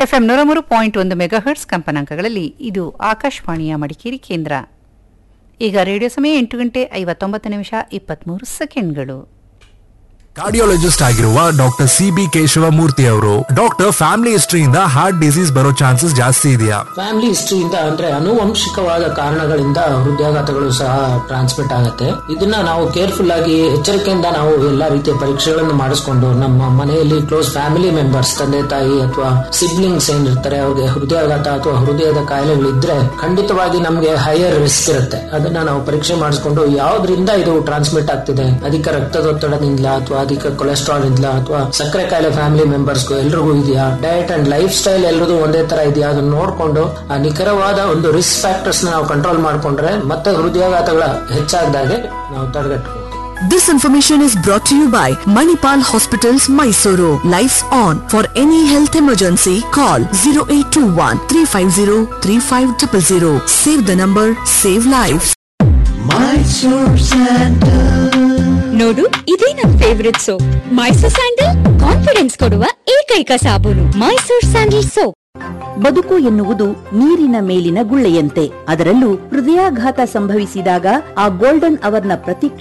FM ನೂರ ಮೂರು point ಒಂದು ಮೆಗಾಹರ್ಟ್ಸ್ ಕಂಪನಾಂಕಗಳಲ್ಲಿ ಇದು ಆಕಾಶವಾಣಿಯ ಮಡಿಕೇರಿ ಕೇಂದ್ರ ಈಗ ರೇಡಿಯೋ ಸಮಯ ಎಂಟು ಗಂಟೆ ಐವತ್ತೊಂಬತ್ತು ನಿಮಿಷ ಇಪ್ಪತ್ಮೂರು ಸೆಕೆಂಡ್ಗಳು ಕಾರ್ಡಿಯಾಲಜಿಸ್ಟ್ ಆಗಿರುವ ಡಾಕ್ಟರ್ ಸಿ ಬಿ ಕೇಶವಮೂರ್ತಿ ಅವರು ಡಾಕ್ಟರ್ ಫ್ಯಾಮಿಲಿ ಹಿಸ್ಟ್ರಿಯಿಂದ ಹಾರ್ಟ್ ಡಿಸೀಸ್ ಬರೋ ಚಾನ್ಸಸ್ ಜಾಸ್ತಿ ಇದೆಯಾ ಫ್ಯಾಮಿಲಿ ಹಿಸ್ಟ್ರಿಯಿಂದ ಅಂದ್ರೆ ಆನುವಂಶಿಕವಾದ ಕಾರಣಗಳಿಂದ ಹೃದಯಾಘಾತಗಳು ಸಹ ಟ್ರಾನ್ಸ್ಮಿಟ್ ಆಗುತ್ತೆ ಇದನ್ನ ನಾವು ಕೇರ್ಫುಲ್ ಆಗಿ ಎಚ್ಚರಿಕೆಯಿಂದ ನಾವು ಎಲ್ಲಾ ರೀತಿಯ ಪರೀಕ್ಷೆಗಳನ್ನು ಮಾಡಿಸ್ಕೊಂಡು ನಮ್ಮ ಮನೆಯಲ್ಲಿ ಕ್ಲೋಸ್ ಫ್ಯಾಮಿಲಿ ಮೆಂಬರ್ಸ್ ತಂದೆ ತಾಯಿ ಅಥವಾ ಸಿಬ್ಲಿಂಗ್ಸ್ ಏನಿರ್ತಾರೆ ಅವ್ರಿಗೆ ಹೃದಯಾಘಾತ ಅಥವಾ ಹೃದಯದ ಕಾಯಿಲೆಗಳಿದ್ರೆ ಖಂಡಿತವಾಗಿ ನಮ್ಗೆ ಹೈಯರ್ ರಿಸ್ಕ್ ಇರುತ್ತೆ ಅದನ್ನ ನಾವು ಪರೀಕ್ಷೆ ಮಾಡಿಸ್ಕೊಂಡು ಯಾವ್ದ್ರಿಂದ ಇದು ಟ್ರಾನ್ಸ್ಮಿಟ್ ಆಗ್ತಿದೆ ಅಧಿಕ ರಕ್ತದೊತ್ತಡದಿಂದ ಅಥವಾ ಅಧಿಕ ಕೊಲೆಸ್ಟ್ರಾಲ್ ಇಂದ ಅಥವಾ ಸಕ್ಕರೆ ಕಾಯಿಲೆ ಫ್ಯಾಮಿಲಿ ಮೆಂಬರ್ಸ್ಗೂ ಎಲ್ರಿಗೂ ಇದೆಯಾ ಡಯಟ್ ಅಂಡ್ ಲೈಫ್ ಸ್ಟೈಲ್ ಎಲ್ರದು ಒಂದೇ ತರ ಇದೆಯಾ ಅದನ್ನ ನೋಡ್ಕೊಂಡು ಆ ನಿಖರವಾದ ಒಂದು ರಿಸ್ಕ್ ಫ್ಯಾಕ್ಟರ್ಸ್ ನಾವು ಕಂಟ್ರೋಲ್ ಮಾಡ್ಕೊಂಡ್ರೆ ಮತ್ತೆ ಹೃದಯಾಘಾತಗಳ ಹೆಚ್ಚಾಗದಾಗೆ ನಾವು ತಡೆಗಟ್ಟಬಹುದು This information is brought to you by Manipal Hospitals, Mysuru. Lights on. For any health emergency, call 0821 350 3500. Save the number, save lives. ನೋಡು ಇದೇ ನನ್ favourite soap Mysore sandal confidence ಕೊಡುವ ಏಕೈಕ ಸಾಬೂನು ಮೈಸೂರ್ ಸ್ಯಾಂಡಲ್ ಸೋಪ್ ಬದುಕು ಎನ್ನುವುದು ನೀರಿನ ಮೇಲಿನ ಗುಳ್ಳೆಯಂತೆ ಅದರಲ್ಲೂ ಹೃದಯಾಘಾತ ಸಂಭವಿಸಿದಾಗ ಆ ಗೋಲ್ಡನ್ ಅವರ್ನ ಪ್ರತೀಕ್ಷೆ